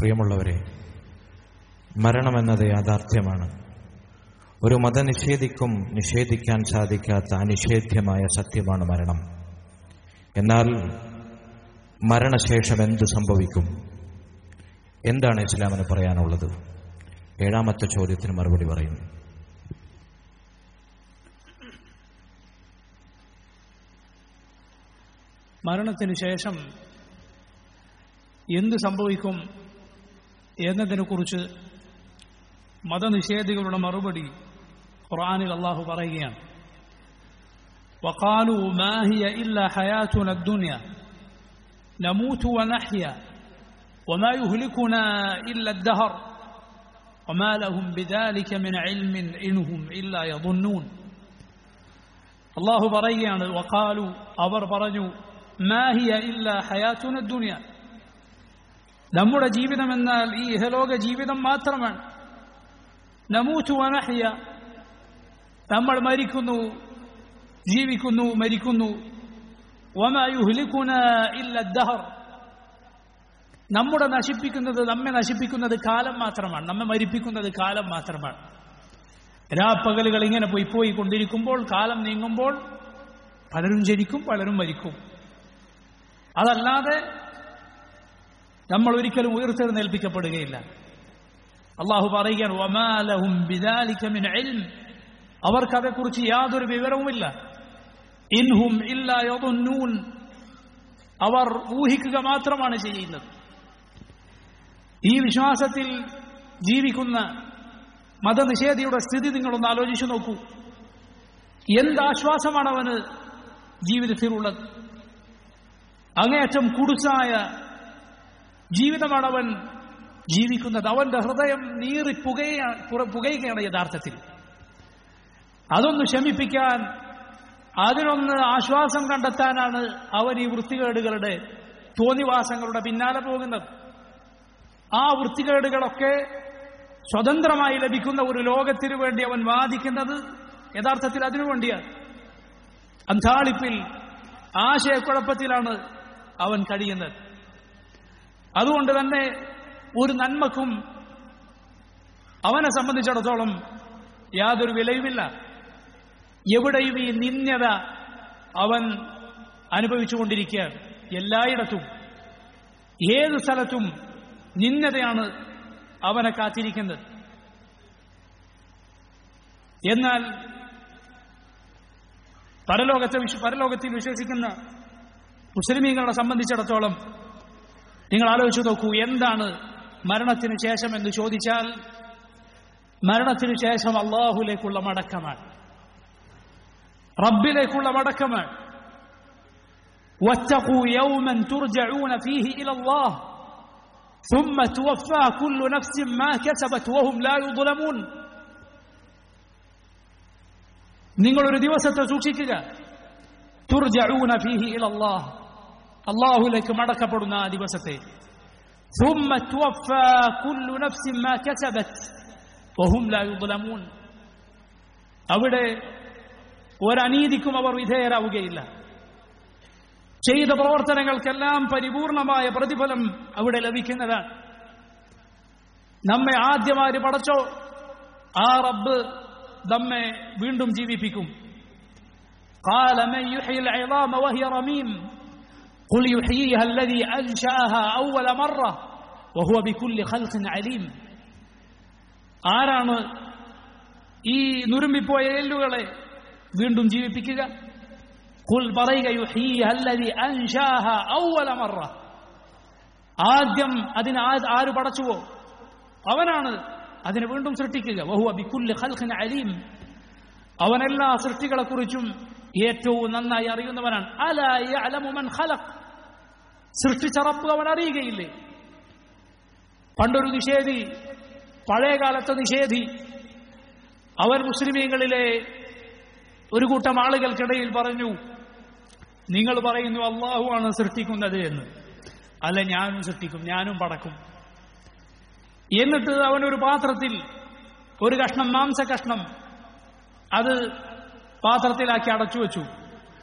പ്രിയമുള്ളവരെ മരണമെന്നത് യാഥാർത്ഥ്യമാണ് ഒരു മതനിഷേധിക്കും നിഷേധിക്കാൻ സാധിക്കാത്ത അനിഷേധ്യമായ സത്യമാണ് മരണം എന്നാൽ മരണശേഷം എന്തു സംഭവിക്കും എന്താണ് ഇസ്ലാമിന് പറയാനുള്ളത് ഏഴാമത്തെ ചോദ്യത്തിന് മറുപടി പറയുന്നു മരണത്തിന് ശേഷം എന്ത് സംഭവിക്കും എന്നതിനെക്കുറിച്ച് മതനിഷേധികളുടെ മറുപടി ഖുർആനിൽ അള്ളാഹു പറയുകയാണ് وقالوا ما هي إلا حياتنا الدنيا نموت ونحيا وما يهلكنا إلا الدهر وما لهم بذلك من علم إنهم إلا يظنون الله പറയുകയാണ് وقالوا അവർ പറഞ്ഞു ما هي إلا حياتنا الدنيا നമ്മുടെ ജീവിതം എന്നാൽ ഈ ഇഹലോക ജീവിതം മാത്രമാണ് നമൂച്ചു വനഹ്യ നമ്മൾ മരിക്കുന്നു ജീവിക്കുന്നു മരിക്കുന്നു വമയുഹ്ലിക്കുന ഇല്ല ദഹർ നമ്മുടെ നശിപ്പിക്കുന്നത് നമ്മെ നശിപ്പിക്കുന്നത് കാലം മാത്രമാണ് നമ്മെ മരിപ്പിക്കുന്നത് കാലം മാത്രമാണ് രാപ്പകലുകൾ ഇങ്ങനെ പോയി പോയി കൊണ്ടിരിക്കുമ്പോൾ കാലം നീങ്ങുമ്പോൾ പലരും ജനിക്കും പലരും മരിക്കും അതല്ലാതെ നമ്മൾ ഒരിക്കലും ഉയർത്തെഴുന്നേൽപ്പിക്കപ്പെടുകയില്ല അള്ളാഹു പറയുകയാണ് വമാലഹും ബിദാലിക മിൻ ഇൽം അവർക്കതേക്കുറിച്ച് യാതൊരു വിവരവുമില്ല ഇൻഹും ഇല്ല യദുന്നൂൻ അവർ ഊഹിക്കുക മാത്രമാണ് ചെയ്യുന്നത് ഈ വിശ്വാസത്തിൽ ജീവിക്കുന്ന മതനിഷേധിയുടെ സ്ഥിതി നിങ്ങളൊന്ന് ആലോചിച്ചു നോക്കൂ എന്ത് ആശ്വാസമാണ് അവന് ജീവിതത്തിലുള്ളത് അങ്ങേയറ്റം കുടുസായ ജീവിതമാണ് അവൻ ജീവിക്കുന്നത് അവന്റെ ഹൃദയം നീറി പുകയാണ് പുകയുകയാണ് യഥാർത്ഥത്തിൽ അതൊന്ന് ശമിപ്പിക്കാൻ അതിനൊന്ന് ആശ്വാസം കണ്ടെത്താനാണ് അവൻ ഈ വൃത്തികേടുകളുടെ തോന്നിവാസങ്ങളുടെ പിന്നാലെ പോകുന്നത് ആ വൃത്തികേടുകളൊക്കെ സ്വതന്ത്രമായി ലഭിക്കുന്ന ഒരു ലോകത്തിനു വേണ്ടി അവൻ വാദിക്കുന്നത് യഥാർത്ഥത്തിൽ അതിനു വേണ്ടിയാണ് അന്താളിപ്പിൽ ആശയക്കുഴപ്പത്തിലാണ് അവൻ കഴിയുന്നത് അതുകൊണ്ട് തന്നെ ഒരു നന്മക്കും അവനെ സംബന്ധിച്ചിടത്തോളം യാതൊരു വിലയുമില്ല എവിടെയും ഈ നിന്യത അവൻ അനുഭവിച്ചുകൊണ്ടിരിക്കുകയാണ് എല്ലായിടത്തും ഏത് സ്ഥലത്തും നിന്യതയാണ് അവനെ കാത്തിരിക്കുന്നത് എന്നാൽ പരലോകത്തെ പരലോകത്തിൽ വിശ്വസിക്കുന്ന മുസ്ലിമീങ്ങളെ സംബന്ധിച്ചിടത്തോളം നിങ്ങൾ ആലോചിച്ചു നോക്കൂ എന്താണ് മരണത്തിന് ശേഷം എന്ന് ചോദിച്ചാൽ മരണത്തിന് ശേഷം അള്ളാഹുലേക്കുള്ള മടക്കമാണ് റബ്ബിലേക്കുള്ള മടക്കമാണ് واتقوا يوما ترجعون فيه إلى الله ثم توفى كل نفس ما كسبت وهم لا يظلمون നിങ്ങളൊരു ദിവസത്തെ സൂക്ഷിക്കുക തുർജഊന ഫീഹി ഇലല്ലാഹ് അള്ളാഹുലേക്ക് മടക്കപ്പെടുന്ന ആ ദിവസത്തെ ثم توفى كل نفس ما كسبت وهم لا يظلمون അവിടെ ഒരനീതിക്കും അവർ വിധേയരാവുകയില്ല ചെയ്ത പ്രവർത്തനങ്ങൾക്കെല്ലാം പരിപൂർണമായ പ്രതിഫലം അവിടെ ലഭിക്കുന്നതാണ് നമ്മെ ആദ്യമായി പടച്ചോ ആ റബ്ബ് നമ്മെ വീണ്ടും ജീവിപ്പിക്കും قال من يحيي العظام وهي رميم قل يحييها الذي أنشأها أول مرة وهو بكل خلق عليم ആരാണ് ഈ നുരുമ്പിപ്പോയ എല്ലുകളെ വീണ്ടും ജീവിപ്പിക്കുക കുൽ പറയുക യുഹീഹ അല്ലദി അൻഷാഹ അവ്വല മറ ആദ്യം അതിന് ആര് പടച്ചുവോ അവനാണ് അതിനെ വീണ്ടും സൃഷ്ടിക്കുക വഹുവ ബിക്കുല്ലി ഖൽഖിൻ അലീം അവൻ എല്ലാ സൃഷ്ടികളെക്കുറിച്ചും ഏറ്റവും നന്നായി അറിയുന്നവനാണ് അല യഅലമു മൻ ഖലഖ് സൃഷ്ടിച്ച റബ്ബ് അവൻ അറിയുകയില്ലേ പണ്ടൊരു നിഷേധി പഴയകാലത്തെ നിഷേധി അവൻ മുസ്ലിമീങ്ങളിലെ ഒരു കൂട്ടം ആളുകൾക്കിടയിൽ പറഞ്ഞു നിങ്ങൾ പറയുന്നു അള്ളാഹു ആണ് സൃഷ്ടിക്കുന്നത് എന്ന് അല്ല ഞാനും സൃഷ്ടിക്കും ഞാനും പടക്കും എന്നിട്ട് അവനൊരു പാത്രത്തിൽ ഒരു കഷ്ണം മാംസ കഷ്ണം അത് പാത്രത്തിലാക്കി അടച്ചു വെച്ചു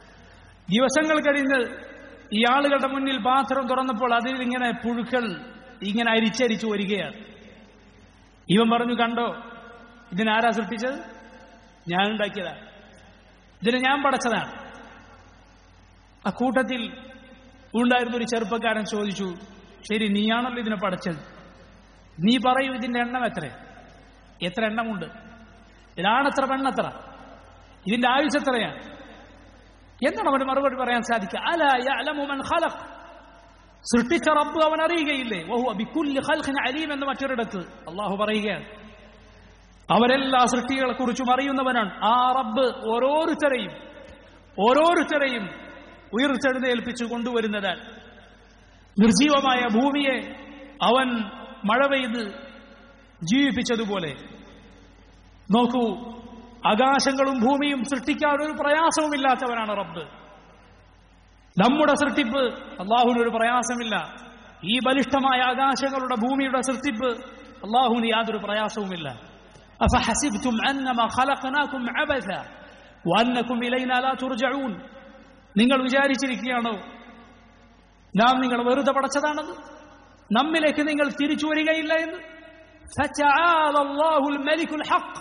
ദിവസങ്ങൾ കഴിഞ്ഞ് ഈ ആളുകളുടെ മുന്നിൽ പാത്രം തുറന്നപ്പോൾ അതിൽ ഇങ്ങനെ പുഴുക്കൾ ഇങ്ങനെ അരിച്ചരിച്ചു വരികയാണ് ഇവൻ പറഞ്ഞു കണ്ടോ ഇതിനാരാ സൃഷ്ടിച്ചത് ഞാൻ ഉണ്ടാക്കിയതാണ് ഇതിനെ ഞാൻ പടച്ചതാണ് ആ കൂട്ടത്തിൽ ഉണ്ടായിരുന്ന ഒരു ചെറുപ്പക്കാരൻ ചോദിച്ചു ശരി നീയാണല്ലോ ഇതിനെ പടച്ചത് നീ പറയൂ ഇതിന്റെ എണ്ണം എത്ര എത്ര എണ്ണമുണ്ട് ഇതിലാണെത്ര പെണ്ണെത്ര ഇതിന്റെ ആയുസ് എത്രയാണ് എന്താണ് അവന് മറുപടി പറയാൻ സാധിക്കുക അല യഅലമു മൻ ഖലഖ് സൃഷ്ടിച്ച റബ്ബ് അവൻ അറിയുകയില്ലേ വഹുവ ബികുല്ലി ഖൽഖിൻ അലീം എന്ന് മറ്റൊരിടത്ത് അള്ളാഹു പറയുകയാണ് അവരെല്ലാ സൃഷ്ടികളെ കുറിച്ചും അറിയുന്നവനാണ് ആ റബ്ബ് ഓരോരുത്തരെയും ഓരോരുത്തരെയും ഉയർത്തെഴുന്നേൽപ്പിച്ചു കൊണ്ടുവരുന്നതാൽ നിർജീവമായ ഭൂമിയെ അവൻ മഴ പെയ്ത് ജീവിപ്പിച്ചതുപോലെ നോക്കൂ ആകാശങ്ങളും ഭൂമിയും സൃഷ്ടിക്കാൻ ഒരു പ്രയാസവുമില്ലാത്തവനാണ് റബ്ബ് നമ്മുടെ സൃഷ്ടിപ്പ് അള്ളാഹുവിന് ഒരു പ്രയാസമില്ല ഈ ബലിഷ്ഠമായ ആകാശങ്ങളുടെ ഭൂമിയുടെ സൃഷ്ടിപ്പ് അള്ളാഹുവിന് യാതൊരു പ്രയാസവുമില്ല أفحسبتم أنما خلقناكم عبثا وأنكم إلينا لا ترجعون നിങ്ങൾ വിചാരിച്ചിരിക്കുകയാണോ നാം നിങ്ങൾ വെറുതെ പടച്ചതാണത് നമ്മിലേക്ക് നിങ്ങൾ തിരിച്ചു വരികയില്ല എന്ന് فتعالى الله الملك الحق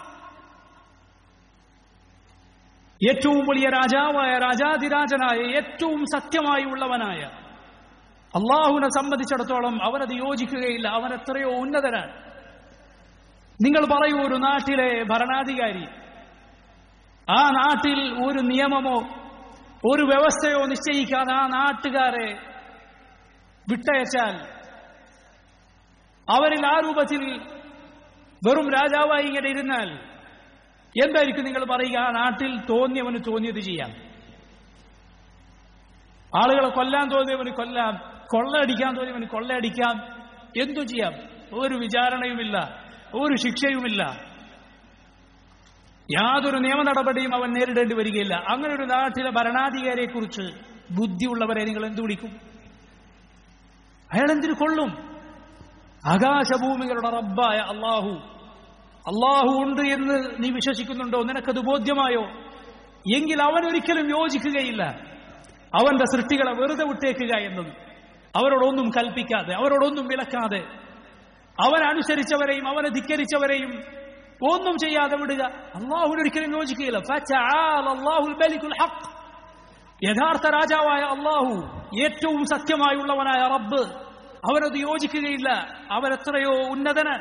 ഏറ്റവും വലിയ രാജാവായ രാജാതിരാജനായ ഏറ്റവും സത്യമായി ഉള്ളവനായ അള്ളാഹുവിനെ സംബന്ധിച്ചിടത്തോളം അവനത് യോജിക്കുകയില്ല അവൻ എത്രയോ ഉന്നതനാണ് നിങ്ങൾ പറയൂ ഒരു നാട്ടിലെ ഭരണാധികാരി ആ നാട്ടിൽ ഒരു നിയമമോ ഒരു വ്യവസ്ഥയോ നിശ്ചയിക്കാതെ ആ നാട്ടുകാരെ വിട്ടയച്ചാൽ അവരിൽ ആ രൂപത്തിൽ വെറും രാജാവായി ഇങ്ങനെ ഇരുന്നാൽ എന്തായിരിക്കും നിങ്ങൾ പറയുക ആ നാട്ടിൽ തോന്നിയവന് തോന്നിയത് ചെയ്യാം ആളുകളെ കൊല്ലാൻ തോന്നിയവന് കൊല്ലാം കൊള്ളയടിക്കാൻ തോന്നിയവന് കൊള്ളയടിക്കാം എന്തു ചെയ്യാം ഒരു വിചാരണയുമില്ല ഒരു ശിക്ഷയുമില്ല യാതൊരു നിയമ നടപടിയും അവൻ നേരിടേണ്ടി വരികയില്ല അങ്ങനെ ഒരു നാട്ടിലെ ഭരണാധികാരിയെ കുറിച്ച് ബുദ്ധിയുള്ളവരെ നിങ്ങൾ എന്തു വിളിക്കും അയാൾ എന്തിനു കൊള്ളും ആകാശഭൂമികളുടെ റബ്ബായ അള്ളാഹു അള്ളാഹു ഉണ്ട് എന്ന് നീ വിശ്വസിക്കുന്നുണ്ടോ നിനക്കത് ബോധ്യമായോ എങ്കിൽ അവൻ ഒരിക്കലും യോജിക്കുകയില്ല അവന്റെ സൃഷ്ടികളെ വെറുതെ വിട്ടേക്കുക എന്നത് അവരോടൊന്നും കൽപ്പിക്കാതെ അവരോടൊന്നും വിലക്കാതെ അവൻ അനുസരിച്ചവരെയും അവനെ ധിക്കരിച്ചവരെയും ഒന്നും ചെയ്യാതെ വിടുക അള്ളാഹുവിനൊരിക്കലും യോജിക്കുകയില്ല അള്ളാഹുൽ മലിക്കുൽ ഹഖ് യഥാർത്ഥ രാജാവായ അള്ളാഹു ഏറ്റവും സത്യമായുള്ളവനായ റബ്ബ് അവനത് യോജിക്കുകയില്ല അവനെത്രയോ ഉന്നതന്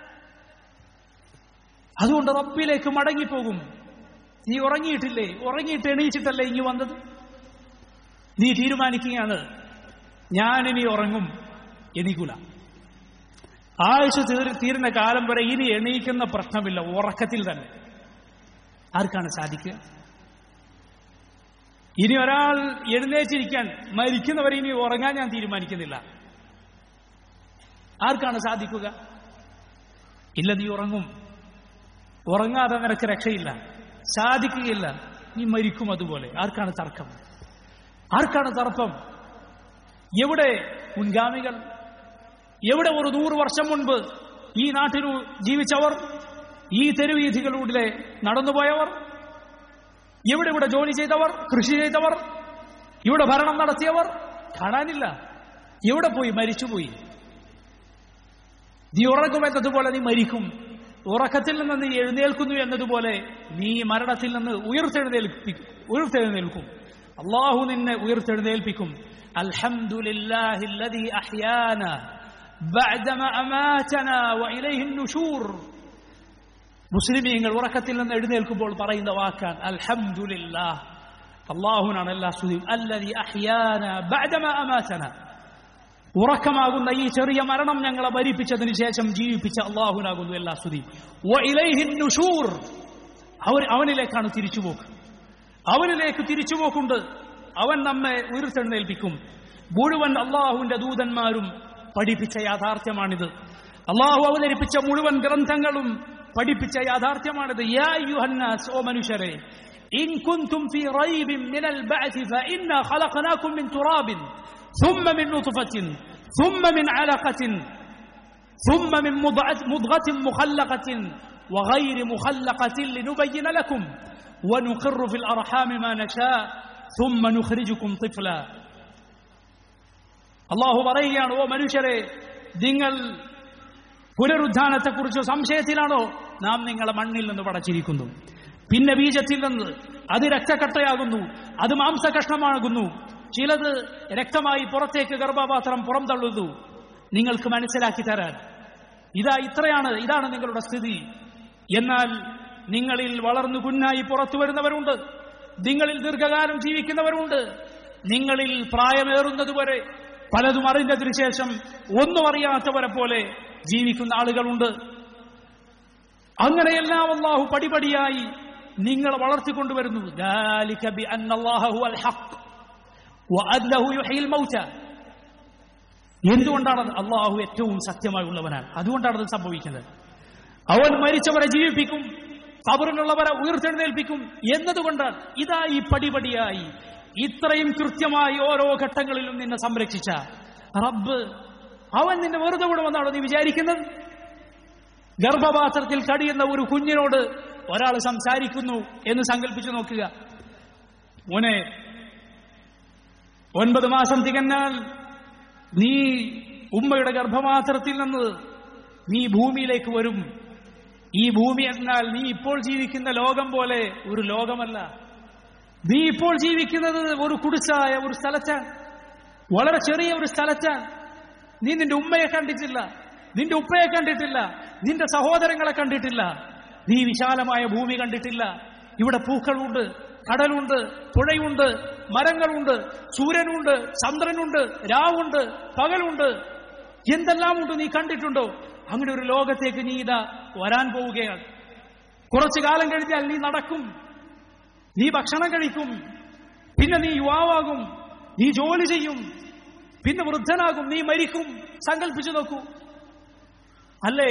അതുകൊണ്ട് റബ്ബിലേക്ക് മടങ്ങിപ്പോകും നീ ഉറങ്ങിയിട്ടില്ലേ ഉറങ്ങിയിട്ട് എണീച്ചിട്ടല്ലേ ഇങ്ങി വന്നത് നീ തീരുമാനിക്കുകയാണ് ഞാനിനി ഉറങ്ങും എണീക്കൂല ആയുഷ തീർ തീരുന്ന കാലം വരെ ഇനി എണീക്കുന്ന പ്രശ്നമില്ല ഉറക്കത്തിൽ തന്നെ ആർക്കാണ് സാധിക്കുക ഇനി ഒരാൾ എഴുന്നേച്ചിരിക്കാൻ മരിക്കുന്നവരെ ഇനി ഉറങ്ങാൻ ഞാൻ തീരുമാനിക്കുന്നില്ല ആർക്കാണ് സാധിക്കുക ഇല്ല നീ ഉറങ്ങും ഉറങ്ങാതെ നിനക്ക് രക്ഷയില്ല സാധിക്കുകയില്ല നീ മരിക്കും അതുപോലെ ആർക്കാണ് തർക്കം ആർക്കാണ് തർക്കം എവിടെ മുൻഗാമികൾ എവിടെ ഒരു നൂറ് വർഷം മുൻപ് ഈ നാട്ടിൽ ജീവിച്ചവർ ഈ തെരുവീഥികളിലൂടെ നടന്നുപോയവർ എവിടെ ഇവിടെ ജോലി ചെയ്തവർ കൃഷി ചെയ്തവർ ഇവിടെ ഭരണം നടത്തിയവർ കാണാനില്ല എവിടെ പോയി മരിച്ചുപോയി നീ ഉറങ്ങുമെന്നതുപോലെ നീ മരിക്കും ഉറക്കത്തിൽ നിന്ന് നീ എഴുന്നേൽക്കുന്നു എന്നതുപോലെ നീ മരണത്തിൽ നിന്ന് ഉയർത്തെഴുന്നേൽപ്പിക്കും ഉയർത്തെഴുന്നേൽക്കും അള്ളാഹു നിന്നെ ഉയർത്തെഴുന്നേൽപ്പിക്കും അൽഹംദുലില്ലാഹില്ലദീ അഹ്യാന بعدما أماتنا وإليه النشور മുസ്ലിമീങ്ങൾ ഉറക്കത്തിൽ നിന്ന് എഴുന്നേൽക്കുമ്പോൾ പറയുന്ന വാക്കാൻ അൽഹംദുലില്ലാ അള്ളാഹുനാണ് എല്ലാ സ്തുതിയും അല്ലതി അഹ്യാന ബഅദമ അമാതന ഉറക്കമാകുന്ന ഈ ചെറിയ മരണം ഞങ്ങളെ മരിപ്പിച്ചതിന് ശേഷം ജീവിപ്പിച്ച അള്ളാഹുനാകുന്നു എല്ലാ സ്തുതിയും വഇലൈഹിൻ നുഷൂർ അവർ അവനിലേക്കാണ് തിരിച്ചുപോക്ക് അവനിലേക്ക് തിരിച്ചുപോക്കുണ്ട് അവൻ നമ്മെ ഉയർത്തെഴുന്നേൽപ്പിക്കും മുഴുവൻ അള്ളാഹുവിന്റെ ദൂതന്മാരും പഠിപ്പിച്ച യാഥാർത്ഥ്യമാണിത് അള്ളാഹു അവതരിപ്പിച്ച മുഴുവൻ ഗ്രന്ഥങ്ങളും പഠിപ്പിച്ച യാഥാർത്ഥ്യമാണിത് യാ യുഹന്നാസ് ഓ മനുഷ്യരെ إن كنتم في ريب من البعث فإنا خلقناكم من تراب ثم من نطفة ثم من علقة ثم من مضغة مخلقة وغير مخلقة لنبين لكم ونقر في الأرحام ما نشاء ثم نخرجكم طفلا അള്ളാഹു പറയുകയാണ് ഓ മനുഷ്യരെ നിങ്ങൾ പുനരുദ്ധാനത്തെക്കുറിച്ച് സംശയത്തിലാണോ നാം നിങ്ങളെ മണ്ണിൽ നിന്ന് പടച്ചിരിക്കുന്നു പിന്നെ ബീജത്തിൽ നിന്ന് അത് രക്തക്കട്ടയാകുന്നു അത് മാംസകഷ്ണമാകുന്നു ചിലത് രക്തമായി പുറത്തേക്ക് ഗർഭപാത്രം പുറംതള്ളുന്നു നിങ്ങൾക്ക് മനസ്സിലാക്കി തരാൻ ഇതാ ഇത്രയാണ് ഇതാണ് നിങ്ങളുടെ സ്ഥിതി എന്നാൽ നിങ്ങളിൽ വളർന്നു കുഞ്ഞായി പുറത്തു വരുന്നവരുണ്ട് നിങ്ങളിൽ ദീർഘകാലം ജീവിക്കുന്നവരുണ്ട് നിങ്ങളിൽ പ്രായമേറുന്നതുവരെ പലതും അറിഞ്ഞതിനു ശേഷം ഒന്നും അറിയാത്തവരെ പോലെ ജീവിക്കുന്ന ആളുകളുണ്ട് അങ്ങനെയെല്ലാം അള്ളാഹു പടിപടിയായി നിങ്ങളെ വളർത്തിക്കൊണ്ടുവരുന്നു ذلك بأن الله هو الحق وأنه يحيي الموتى എന്തുകൊണ്ടാണ് അള്ളാഹു ഏറ്റവും സത്യമായുള്ളവനാണ് അതുകൊണ്ടാണ് അത് സംഭവിക്കുന്നത് അവൻ മരിച്ചവരെ ജീവിപ്പിക്കും കബറിലുള്ളവരെ ഉയർത്തെഴുന്നേൽപ്പിക്കും എന്നതുകൊണ്ടാണ് ഇതാ ഈ പടിപടിയായി ഇത്രയും കൃത്യമായി ഓരോ ഘട്ടങ്ങളിലും നിന്നെ സംരക്ഷിച്ച റബ്ബ് അവൻ നിന്നെ വെറുതെ വിടുമെന്നാണോ നീ വിചാരിക്കുന്നത് ഗർഭപാത്രത്തിൽ കടിയുന്ന ഒരു കുഞ്ഞിനോട് ഒരാൾ സംസാരിക്കുന്നു എന്ന് സങ്കല്പിച്ചു നോക്കുക മോനെ ഒൻപത് മാസം തികഞ്ഞാൽ നീ ഉമ്മയുടെ ഗർഭപാത്രത്തിൽ നിന്ന് നീ ഭൂമിയിലേക്ക് വരും ഈ ഭൂമി എന്നാൽ നീ ഇപ്പോൾ ജീവിക്കുന്ന ലോകം പോലെ ഒരു ലോകമല്ല നീ ഇപ്പോൾ ജീവിക്കുന്നത് ഒരു കുടിസായ ഒരു സ്ഥലത്താണ് വളരെ ചെറിയ ഒരു സ്ഥലത്താണ് നീ നിന്റെ ഉമ്മയെ കണ്ടിട്ടില്ല നിന്റെ ഉപ്പയെ കണ്ടിട്ടില്ല നിന്റെ സഹോദരങ്ങളെ കണ്ടിട്ടില്ല നീ വിശാലമായ ഭൂമി കണ്ടിട്ടില്ല ഇവിടെ പൂക്കളുണ്ട് കടലുണ്ട് പുഴയുണ്ട് മരങ്ങളുണ്ട് സൂര്യനുണ്ട് ചന്ദ്രനുണ്ട് രാവുണ്ട് പകലുണ്ട് എന്തെല്ലാം ഉണ്ട് നീ കണ്ടിട്ടുണ്ടോ അങ്ങനെ ഒരു ലോകത്തേക്ക് നീ ഇതാ വരാൻ പോവുകയാണ് കുറച്ചു കാലം കഴിഞ്ഞാൽ നീ നടക്കും നീ ഭക്ഷണം കഴിക്കും പിന്നെ നീ യുവാവാകും നീ ജോലി ചെയ്യും പിന്നെ വൃദ്ധനാകും നീ മരിക്കും സങ്കല്പിച്ചു നോക്കൂ അല്ലേ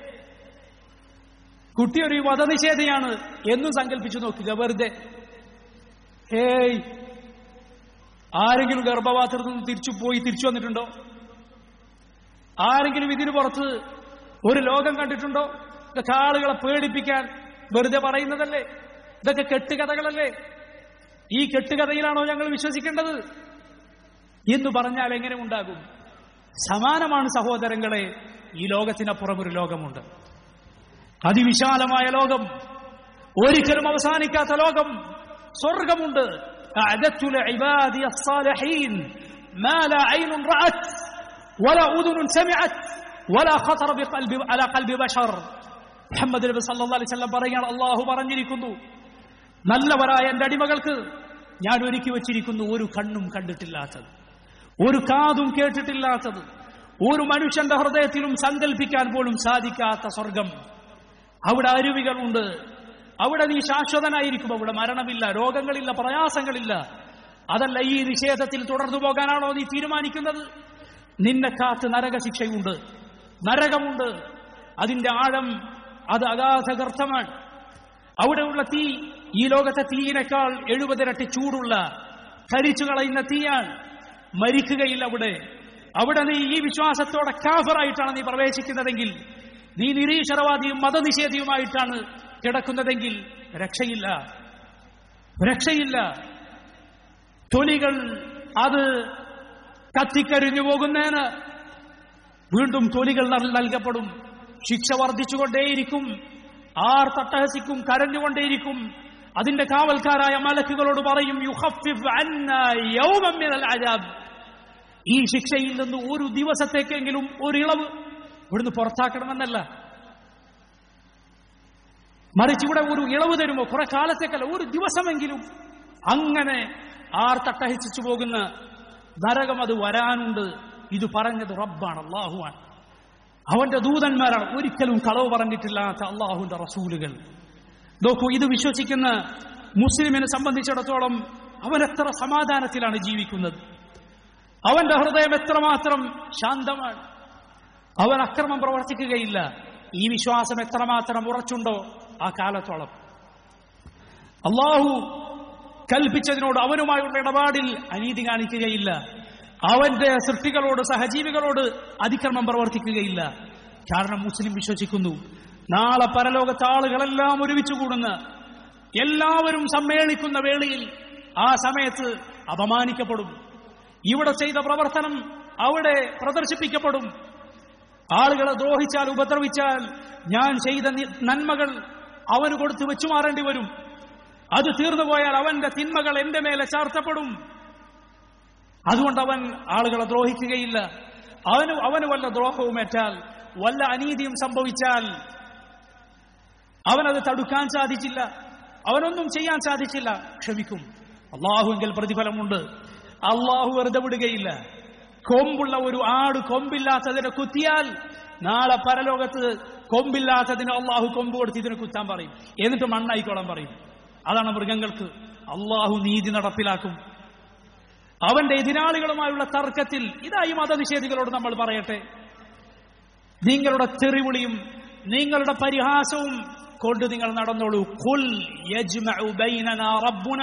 കുട്ടി ഒരു വധനിഷേധയാണ് എന്നും സങ്കല്പിച്ചു നോക്കുക വെറുതെ ഏയ് ആരെങ്കിലും ഗർഭപാത്രത്തിൽ നിന്ന് തിരിച്ചു പോയി തിരിച്ചു വന്നിട്ടുണ്ടോ ആരെങ്കിലും ഇതിനു പുറത്ത് ഒരു ലോകം കണ്ടിട്ടുണ്ടോ ഇതൊക്കെ ആളുകളെ പേടിപ്പിക്കാൻ വെറുതെ പറയുന്നതല്ലേ ഇതൊക്കെ കെട്ടുകഥകളല്ലേ ഈ കെട്ടുകഥയിലാണോ ഞങ്ങൾ വിശ്വസിക്കേണ്ടത് എന്ന് പറഞ്ഞാൽ എങ്ങനെ ഉണ്ടാകും സമാനമാണ് സഹോദരങ്ങളെ ഈ ലോകത്തിനപ്പുറം ഒരു ലോകമുണ്ട് അതിവിശാലമായ ലോകം ഒരിക്കലും അവസാനിക്കാത്ത ലോകം സ്വർഗമുണ്ട് أعددت لعبادي الصالحين ما لا عين رأت ولا أذن سمعت ولا خطر بقلب على قلب بشر മുഹമ്മദ് നബി സല്ലല്ലാഹു അലൈഹി വസല്ലം പറയുകയാണ് അള്ളാഹു പറഞ്ഞിരിക്കുന്നു നല്ലവരായ എന്റെ അടിമകൾക്ക് ഞാൻ ഒരുക്കി വച്ചിരിക്കുന്നു ഒരു കണ്ണും കണ്ടിട്ടില്ലാത്തത് ഒരു കാതും കേട്ടിട്ടില്ലാത്തത് ഒരു മനുഷ്യന്റെ ഹൃദയത്തിലും സങ്കല്പിക്കാൻ പോലും സാധിക്കാത്ത സ്വർഗം അവിടെ അരുവികളുണ്ട് അവിടെ നീ ശാശ്വതനായിരിക്കും അവിടെ മരണമില്ല രോഗങ്ങളില്ല പ്രയാസങ്ങളില്ല അതല്ല ഈ നിഷേധത്തിൽ തുടർന്നു പോകാനാണോ നീ തീരുമാനിക്കുന്നത് നിന്നെ കാത്ത് നരകശിക്ഷയുണ്ട് നരകമുണ്ട് അതിന്റെ ആഴം അത് അഗാധഗർത്ഥമാണ് അവിടെയുള്ള തീ ഈ ലോകത്തെ തീയിനേക്കാൾ എഴുപതിരട്ടി ചൂടുള്ള കരിച്ചു കളയുന്ന തീയാണ് മരിക്കുകയില്ല അവിടെ അവിടെ നീ ഈ വിശ്വാസത്തോടെ കാഫറായിട്ടാണ് നീ പ്രവേശിക്കുന്നതെങ്കിൽ നീ നിരീശ്വരവാദിയും മതനിഷേധിയുമായിട്ടാണ് കിടക്കുന്നതെങ്കിൽ രക്ഷയില്ല രക്ഷയില്ല തൊലികൾ അത് കത്തിക്കരിഞ്ഞു പോകുന്നതിന് വീണ്ടും തൊലികൾ നൽ- നൽകപ്പെടും ശിക്ഷ വർദ്ധിച്ചുകൊണ്ടേയിരിക്കും ആർ തട്ടഹസിക്കും കരഞ്ഞുകൊണ്ടേയിരിക്കും അതിന്റെ കാവൽക്കാരായ മലക്കുകളോട് പറയും യുഹഫിഫ് അന്നാ യൗമൻ മിനൽ അദാബ് ഈ ശിക്ഷയിൽ നിന്ന് ഒരു ദിവസത്തേക്കെങ്കിലും ഒരു ഇളവ് ഇവിടുന്ന് പുറത്താക്കണമെന്നല്ല മറിച്ച് ഇവിടെ ഒരു ഇളവ് തരുമോ കുറെ കാലത്തേക്കല്ല ഒരു ദിവസമെങ്കിലും അങ്ങനെ ആർ തട്ടഹിച്ചു പോകുന്ന നരകം അത് വരാനുണ്ട് ഇത് പറഞ്ഞത് റബ്ബാണ് അള്ളാഹുവാണ് അവന്റെ ദൂതന്മാരാണ് ഒരിക്കലും കളവ് പറഞ്ഞിട്ടില്ലാത്ത അള്ളാഹുവിന്റെ റസൂലുകൾ നോക്കൂ ഇത് വിശ്വസിക്കുന്ന മുസ്ലിമിനെ സംബന്ധിച്ചിടത്തോളം അവൻ എത്ര സമാധാനത്തിലാണ് ജീവിക്കുന്നത് അവന്റെ ഹൃദയം എത്രമാത്രം ശാന്തമാണ് അവൻ അക്രമം പ്രവർത്തിക്കുകയില്ല ഈ വിശ്വാസം എത്രമാത്രം ഉറച്ചുണ്ടോ ആ കാലത്തോളം അള്ളാഹു കൽപ്പിച്ചതിനോട് അവനുമായുള്ള ഇടപാടിൽ അനീതി കാണിക്കുകയില്ല അവന്റെ സൃഷ്ടികളോട് സഹജീവികളോട് അതിക്രമം പ്രവർത്തിക്കുകയില്ല കാരണം മുസ്ലിം വിശ്വസിക്കുന്നു നാളെ പരലോകത്തെ ആളുകളെല്ലാം ഒരുമിച്ച് കൂടുന്ന എല്ലാവരും സമ്മേളിക്കുന്ന വേളയിൽ ആ സമയത്ത് അപമാനിക്കപ്പെടും ഇവിടെ ചെയ്ത പ്രവർത്തനം അവിടെ പ്രദർശിപ്പിക്കപ്പെടും ആളുകളെ ദ്രോഹിച്ചാൽ ഉപദ്രവിച്ചാൽ ഞാൻ ചെയ്ത നി- നന്മകൾ അവന് കൊടുത്തു വെച്ചു മാറേണ്ടി വരും അത് തീർന്നു പോയാൽ അവന്റെ തിന്മകൾ എന്റെ മേലെ ചാർത്തപ്പെടും അതുകൊണ്ട് അവൻ ആളുകളെ ദ്രോഹിക്കുകയില്ല അവന് അവന് വല്ല ദ്രോഹവും ഏറ്റാൽ വല്ല അനീതിയും സംഭവിച്ചാൽ അവനത് തടുക്കാൻ സാധിച്ചില്ല അവനൊന്നും ചെയ്യാൻ സാധിച്ചില്ല ക്ഷമിക്കും അള്ളാഹുവെങ്കിൽ പ്രതിഫലമുണ്ട് അള്ളാഹു വെറുതെ വിടുകയില്ല കൊമ്പുള്ള ഒരു ആട് കൊമ്പില്ലാത്തതിനെ കുത്തിയാൽ നാളെ പരലോകത്ത് കൊമ്പില്ലാത്തതിന് അള്ളാഹു കൊമ്പ് കൊടുത്ത് ഇതിനെ കുത്താൻ പറയും എന്നിട്ട് മണ്ണായിക്കോളാൻ പറയും അതാണ് മൃഗങ്ങൾക്ക് അള്ളാഹു നീതി നടപ്പിലാക്കും അവന്റെ എതിരാളികളുമായുള്ള തർക്കത്തിൽ ഇതായി മതനിഷേധികളോട് നമ്മൾ പറയട്ടെ നിങ്ങളുടെ തെറിവിളിയും നിങ്ങളുടെ പരിഹാസവും കൊണ്ട് നിങ്ങൾ നടന്നോളൂ കുൽ യജ്മഉ ബൈനനാ റബ്ബുന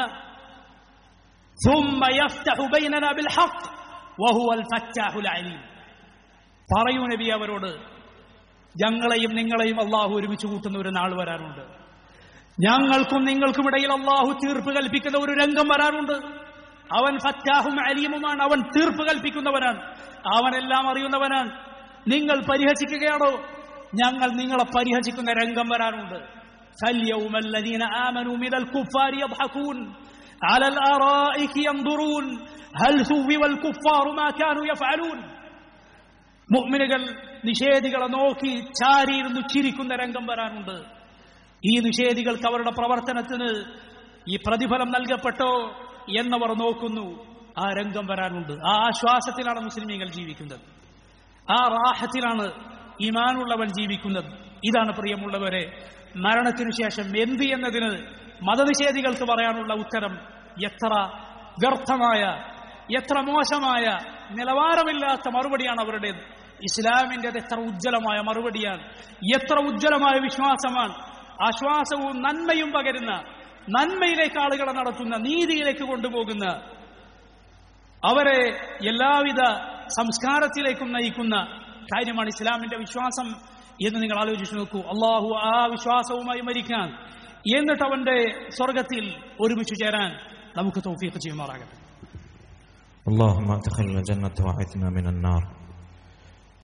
ثم يفتح بيننا بالحق وهو الفتاح العليم പറയൂ നബി അവരോട് ഞങ്ങളെയും നിങ്ങളെയും അള്ളാഹു ഒരുമിച്ച് കൂട്ടുന്ന ഒരു നാൾ വരാനുണ്ട് ഞങ്ങൾക്കും നിങ്ങൾക്കും ഇടയിൽ അള്ളാഹു തീർപ്പ് കൽപ്പിക്കുന്ന ഒരു രംഗം വരാനുണ്ട് അവൻ ഫറ്റാഹും അലീമുമാണ് അവൻ തീർപ്പ് കൽപ്പിക്കുന്നവനാണ് അവനെല്ലാം അറിയുന്നവനാണ് നിങ്ങൾ പരിഹസിക്കുകയാണോ ഞങ്ങൾ നിങ്ങളെ പരിഹസിക്കുന്ന രംഗം വരാനുണ്ട് فاليوم الذين آمنوا من الكفار يضحكون على الآرائك ينظرون هل ثوب الكفار ما كانوا يفعلون മുഅ്മിനുകൾ നിഷേധികളെ നോക്കി ചാരിയിരുന്ന് ചിരിക്കുന്ന രംഗം വരാനുണ്ട് ഈ നിഷേധികൾക്ക് അവരുടെ പ്രവർത്തനത്തിന് ഈ പ്രതിഫലം നൽകപ്പെട്ടോ എന്നവർ നോക്കുന്നു ആ രംഗം വരാനുണ്ട് ആ ആശ്വാസത്തിലാണ് മുസ്ലിമീങ്ങൾ ജീവിക്കുന്നത് ആ റാഹത്തിലാണ് ഇമാനുള്ളവൻ ജീവിക്കുന്നത് ഇതാണ് പ്രിയമുള്ളവരെ മരണത്തിനു ശേഷം എന്ത് എന്നതിന് മതനിഷേധികൾക്ക് പറയാനുള്ള ഉത്തരം എത്ര വ്യർത്ഥമായ എത്ര മോശമായ നിലവാരമില്ലാത്ത മറുപടിയാണ് അവരുടേത് ഇസ്ലാമിൻ്റെത് എത്ര ഉജ്ജ്വലമായ മറുപടിയാണ് എത്ര ഉജ്ജ്വലമായ വിശ്വാസമാണ് ആശ്വാസവും നന്മയും പകരുന്ന നന്മയിലേക്ക് ആളുകളെ നടത്തുന്ന നീതിയിലേക്ക് കൊണ്ടുപോകുന്ന അവരെ എല്ലാവിധ സംസ്കാരത്തിലേക്കും നയിക്കുന്ന കാര്യമാണ് ഇസ്ലാമിന്റെ വിശ്വാസം എന്ന് നിങ്ങൾ ആലോചിച്ചു നോക്കൂ അള്ളാഹു ആ വിശ്വാസവുമായി മരിക്കാൻ എന്നിട്ട് അവന്റെ സ്വർഗത്തിൽ ഒരുമിച്ച് ചേരാൻ നമുക്ക് തൗഫീഖ് ചെയ്യുമാറാകട്ടെ اللهم ادخلنا الجنة وعثنا من النار